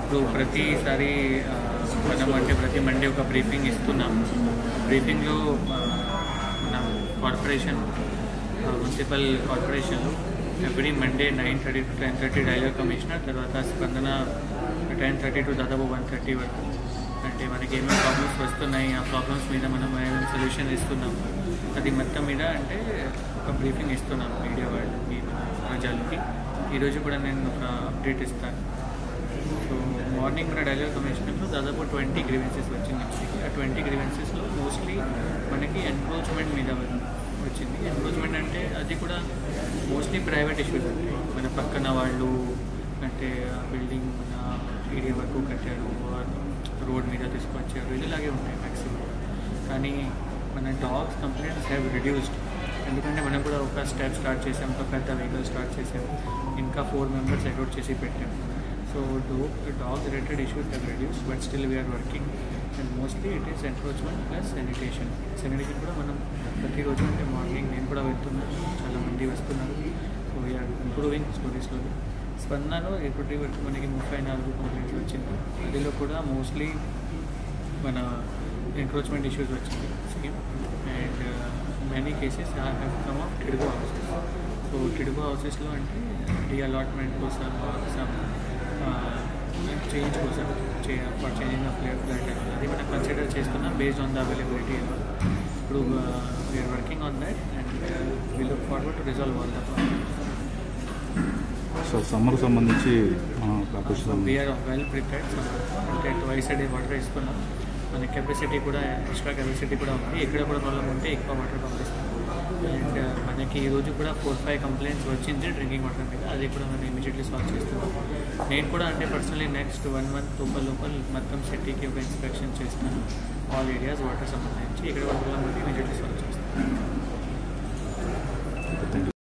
ఇప్పుడు ప్రతిసారి ఆ, మనం అంటే ప్రతి మండే ఒక బ్రీఫింగ్ ఇస్తున్నాం బ్రీఫింగ్లో ఆ, మన కార్పొరేషన్ మున్సిపల్ కార్పొరేషన్లో every Monday nine thirty to ten thirty dialogue commissioner తర్వాత స్పందన టెన్ థర్టీ టు దాదాపు వన్ థర్టీ వరకు అంటే మనకి ఏమేమి ప్రాబ్లమ్స్ వస్తున్నాయి ఆ ప్రాబ్లమ్స్ మీద మనం ఏమేమి సొల్యూషన్ ఇస్తున్నాం అది మొత్తం మీద అంటే ఒక బ్రీఫింగ్ ఇస్తున్నాం మీడియా వాళ్ళకి మన ప్రజలకి ఈరోజు కూడా నేను ఒక అప్డేట్ ఇస్తాను సో మార్నింగ్ మన డైలాగ్ కమిషనర్లో దాదాపు ట్వంటీ గ్రీవెన్సెస్ వచ్చింది మనకి ఆ ట్వంటీ గ్రీవెన్సెస్లో మోస్ట్లీ మనకి ఎన్క్రోచ్మెంట్ మీద వచ్చింది ఎన్క్రోచ్మెంట్ అంటే అది కూడా మోస్ట్లీ ప్రైవేట్ ఇష్యూస్ అంటే మన పక్కన వాళ్ళు అంటే బిల్డింగ్ మన ఏరియా వరకు కట్టారు రోడ్ మీద తీసుకొచ్చారు ఇలాగే ఉంటాయి మ్యాక్సిమం కానీ మన డాగ్స్ కంప్లైంట్స్ హ్యావ్ రిడ్యూస్డ్ ఎందుకంటే మనం కూడా ఒక స్టెప్ స్టార్ట్ చేసాం ఒక పెద్ద వెహికల్ స్టార్ట్ చేసాం ఇంకా ఫోర్ మెంబర్స్ అకౌట్ చేసి పెట్టాం so do dog related issues have reduced but still we are working and mostly it is encroachment plus sanitation sanitation కూడా మనం ప్రతిరోజు అంటే మార్నింగ్ నేను కూడా వెళ్తున్నాను చాలామంది వస్తున్నారు so we are improving story slowly స్పందనలో ఇప్పటి వరకు మనకి ముప్పై నాలుగు కంప్లైంట్స్ వచ్చింది అదిలో కూడా మోస్ట్లీ మన ఎంక్రోచ్మెంట్ ఇష్యూస్ వచ్చింది same and many cases have come of TIDCO houses so TIDCO హౌసెస్లో అంటే రీఅలాట్మెంట్ కోసం సమ్ చేంజ్ కోసం for changing of flat flat అది మనం కన్సిడర్ చేస్తున్నాం బేస్డ్ ఆన్ ద అవైలబిలిటీ ఇప్పుడు we are working on that and we look forward to resolve all the problems so summer సంబంధించి corporation we are well prepared అంటే twice day water ఇస్తున్నాం మన capacity కూడా extra capacity కూడా ఉంది ఎక్కడ కూడా ప్రాబ్లం ఉంటే ఎక్కువ వాటర్ పంపిస్తాం అండ్ మనకి ఈ రోజు కూడా ఫోర్ ఫైవ్ కంప్లైంట్స్ వచ్చింది డ్రింకింగ్ వాటర్ మీద అది కూడా మనం ఇమీడియట్లీ సాల్వ్ చేస్తున్నాం నేను కూడా అంటే పర్సనలీ నెక్స్ట్ వన్ మంత్ లోపల లోపల మొత్తం సిటీకి ఒక ఇన్స్పెక్షన్ చేస్తాను ఆల్ ఏరియాస్ వాటర్ సంబంధించి ఇక్కడ కూడా ప్రాబ్లం ఉంటే ఇమీడియట్లీ సాల్వ్ చేస్తాను